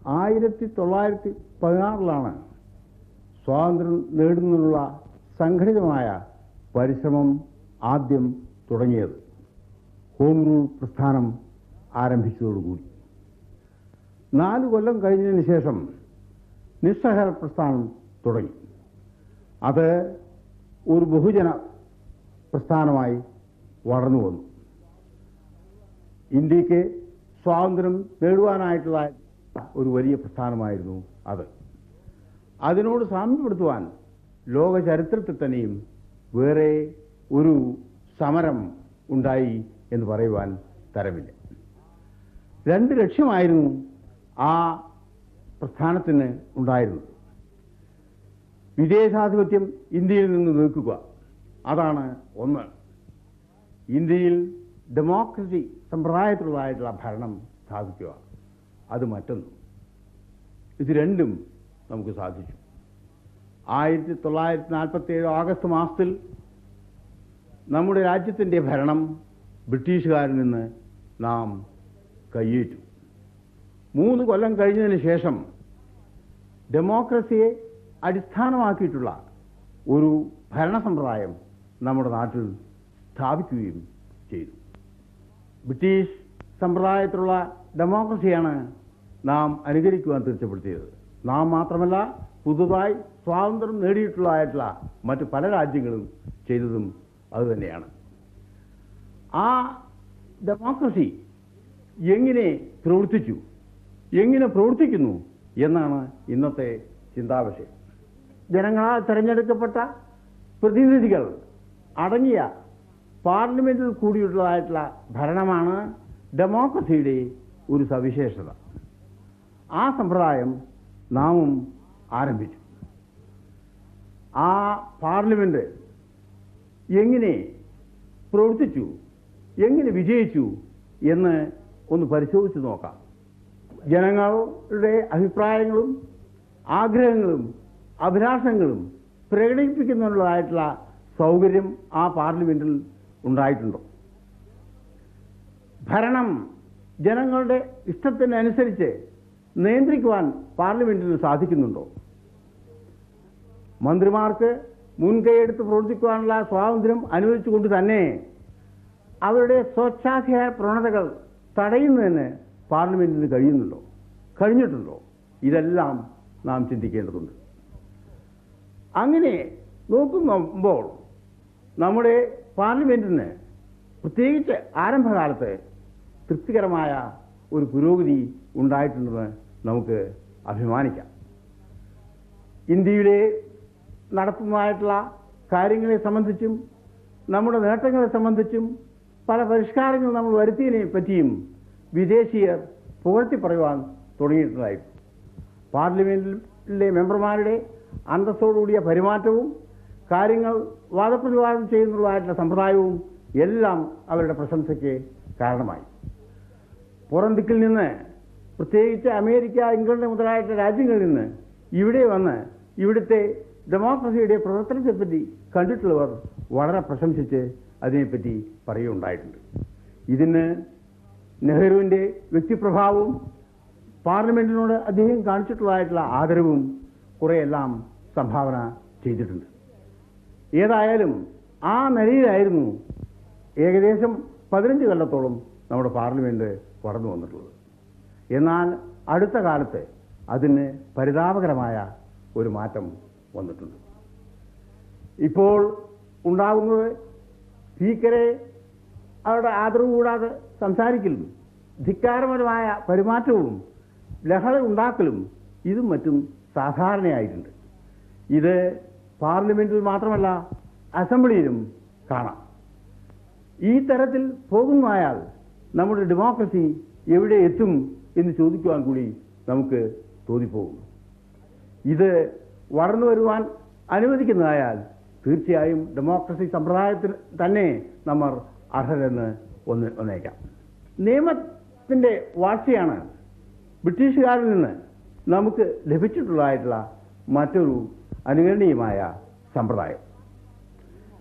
ആയിരത്തി തൊള്ളായിരത്തി പതിനാറിലാണ് സ്വാതന്ത്ര്യം നേടുന്നതിനുള്ള സംഘടിതമായ പരിശ്രമം ആദ്യം തുടങ്ങിയത് ഹോം റൂൾ പ്രസ്ഥാനം ആരംഭിച്ചതോടുകൂടി നാല് കൊല്ലം കഴിഞ്ഞതിന് ശേഷം നിസ്സഹകര പ്രസ്ഥാനം തുടങ്ങി അത് ഒരു ബഹുജന പ്രസ്ഥാനമായി വളർന്നു വന്നു ഇന്ത്യക്ക് സ്വാതന്ത്ര്യം നേടുവാനായിട്ടുള്ള ഒരു വലിയ പ്രസ്ഥാനമായിരുന്നു അത് അതിനോട് സാമ്യപ്പെടുത്തുവാൻ ലോക ചരിത്രത്തിൽ തന്നെയും വേറെ ഒരു സമരം ഉണ്ടായി എന്ന് പറയുവാൻ തരമില്ല രണ്ട് ലക്ഷ്യമായിരുന്നു ആ പ്രസ്ഥാനത്തിന് ഉണ്ടായിരുന്നത് വിദേശാധിപത്യം ഇന്ത്യയിൽ നിന്ന് നീക്കുക അതാണ് ഒന്ന് ഇന്ത്യയിൽ ഡെമോക്രസി സമ്പ്രദായത്തിലുള്ളതായിട്ടുള്ള ഭരണം സ്ഥാപിക്കുക അത് മറ്റൊന്ന് ഇത് രണ്ടും നമുക്ക് സാധിച്ചു ആയിരത്തി തൊള്ളായിരത്തി നാൽപ്പത്തി ഏഴ് ആഗസ്റ്റ് മാസത്തിൽ നമ്മുടെ രാജ്യത്തിൻ്റെ ഭരണം ബ്രിട്ടീഷുകാരിൽ നിന്ന് നാം കയ്യേറ്റു മൂന്ന് കൊല്ലം കഴിഞ്ഞതിന് ശേഷം ഡെമോക്രസിയെ അടിസ്ഥാനമാക്കിയിട്ടുള്ള ഒരു ഭരണ സമ്പ്രദായം നമ്മുടെ നാട്ടിൽ സ്ഥാപിക്കുകയും ചെയ്തു ബ്രിട്ടീഷ് സമ്പ്രദായത്തിലുള്ള ഡെമോക്രസിയാണ് നാം അനുകരിക്കുവാൻ തീർച്ചപ്പെടുത്തിയത് നാം മാത്രമല്ല പുതുതായി സ്വാതന്ത്ര്യം നേടിയിട്ടുള്ളതായിട്ടുള്ള മറ്റു പല രാജ്യങ്ങളും ചെയ്തതും അതുതന്നെയാണ് ആ ഡെമോക്രസി എങ്ങനെ പ്രവർത്തിച്ചു എങ്ങനെ പ്രവർത്തിക്കുന്നു എന്നാണ് ഇന്നത്തെ ചിന്താവിഷയം ജനങ്ങളാൽ തിരഞ്ഞെടുക്കപ്പെട്ട പ്രതിനിധികൾ അടങ്ങിയ പാർലമെന്റിൽ കൂടിയിട്ടുള്ളതായിട്ടുള്ള ഭരണമാണ് ഡെമോക്രസിയുടെ ഒരു സവിശേഷത ആ സമ്പ്രദായം നാമും ആരംഭിച്ചു ആ പാർലമെന്റ് എങ്ങനെ പ്രവർത്തിച്ചു എങ്ങനെ വിജയിച്ചു എന്ന് ഒന്ന് പരിശോധിച്ച് നോക്കാം ജനങ്ങളുടെ അഭിപ്രായങ്ങളും ആഗ്രഹങ്ങളും അഭിലാഷങ്ങളും പ്രകടിപ്പിക്കുന്നതിനുള്ളതായിട്ടുള്ള സൗകര്യം ആ പാർലമെന്റിൽ ഉണ്ടായിട്ടുണ്ടോ ഭരണം ജനങ്ങളുടെ ഇഷ്ടത്തിനനുസരിച്ച് നിയന്ത്രിക്കുവാൻ പാർലമെന്റിന് സാധിക്കുന്നുണ്ടോ മന്ത്രിമാർക്ക് മുൻകൈയെടുത്ത് പ്രവർത്തിക്കുവാനുള്ള സ്വാതന്ത്ര്യം അനുവദിച്ചുകൊണ്ട് തന്നെ അവരുടെ സ്വച്ഛാധികാര പ്രവണതകൾ തടയുന്നതിന് പാർലമെന്റിന് കഴിയുന്നുണ്ടോ കഴിഞ്ഞിട്ടുണ്ടോ ഇതെല്ലാം നാം ചിന്തിക്കേണ്ടതുണ്ട് അങ്ങനെ നോക്കുമ്പോൾ നമ്മുടെ പാർലമെന്റിന് പ്രത്യേകിച്ച് ആരംഭകാലത്ത് തൃപ്തികരമായ ഒരു പുരോഗതി ഉണ്ടായിട്ടുണ്ടെന്ന് നമുക്ക് അഭിമാനിക്കാം ഇന്ത്യയിലെ നടത്തുന്നതായിട്ടുള്ള കാര്യങ്ങളെ സംബന്ധിച്ചും നമ്മുടെ നേട്ടങ്ങളെ സംബന്ധിച്ചും പല പരിഷ്കാരങ്ങൾ നമ്മൾ വരുത്തിയതിനെ പറ്റിയും വിദേശീയർ പുകഴ്ത്തി പറയുവാൻ തുടങ്ങിയിട്ടുണ്ടായിരുന്നു പാർലമെന്റിലെ മെമ്പർമാരുടെ അന്തസ്സോടുകൂടിയ പെരുമാറ്റവും കാര്യങ്ങൾ വാദപ്രതിവാദം ചെയ്യുന്നതായിട്ടുള്ള സമ്പ്രദായവും എല്ലാം അവരുടെ പ്രശംസയ്ക്ക് കാരണമായി പുറം ദിക്കിൽ നിന്ന് പ്രത്യേകിച്ച് അമേരിക്ക ഇംഗ്ലണ്ട് മുതലായിട്ടുള്ള രാജ്യങ്ങളിൽ നിന്ന് ഇവിടെ വന്ന് ഇവിടുത്തെ ഡെമോക്രസിയുടെ പ്രവർത്തനത്തെപ്പറ്റി കണ്ടിട്ടുള്ളവർ വളരെ പ്രശംസിച്ച് അതിനെപ്പറ്റി പറയുകയുണ്ടായിട്ടുണ്ട് ഇതിന് നെഹ്റുവിൻ്റെ വ്യക്തിപ്രഭാവവും പാർലമെന്റിനോട് അദ്ദേഹം കാണിച്ചിട്ടുള്ളതായിട്ടുള്ള ആദരവും കുറെയെല്ലാം സംഭാവന ചെയ്തിട്ടുണ്ട് ഏതായാലും ആ നിലയിലായിരുന്നു ഏകദേശം പതിനഞ്ച് കൊല്ലത്തോളം നമ്മുടെ പാർലമെന്റ് വളർന്നു വന്നിട്ടുള്ളത് എന്നാൽ അടുത്ത കാലത്ത് അതിന് പരിതാപകരമായ ഒരു മാറ്റം വന്നിട്ടുണ്ട് ഇപ്പോൾ ഉണ്ടാകുന്നത് സ്പീക്കറെ അവരുടെ ആദരവ് കൂടാതെ സംസാരിക്കലും ധിക്കാരപരമായ പെരുമാറ്റവും ലഹള ഉണ്ടാക്കലും ഇതും മറ്റും സാധാരണയായിട്ടുണ്ട് ഇത് പാർലമെന്റിൽ മാത്രമല്ല അസംബ്ലിയിലും കാണാം ഈ തരത്തിൽ പോകുന്നതായാൽ നമ്മുടെ ഡെമോക്രസി എവിടെ എത്തും എന്ന് ചോദിക്കുവാൻ കൂടി നമുക്ക് തോന്നിപ്പോകും ഇത് വളർന്നു വരുവാൻ അനുവദിക്കുന്നതായാൽ തീർച്ചയായും ഡെമോക്രസി സമ്പ്രദായത്തിന് തന്നെ നമ്മൾ അർഹരെന്ന് ഒന്ന് വന്നേക്കാം നിയമത്തിൻ്റെ വാഴ്ചയാണ് ബ്രിട്ടീഷുകാരിൽ നിന്ന് നമുക്ക് ലഭിച്ചിട്ടുള്ളതായിട്ടുള്ള മറ്റൊരു അനുകരണീയമായ സമ്പ്രദായം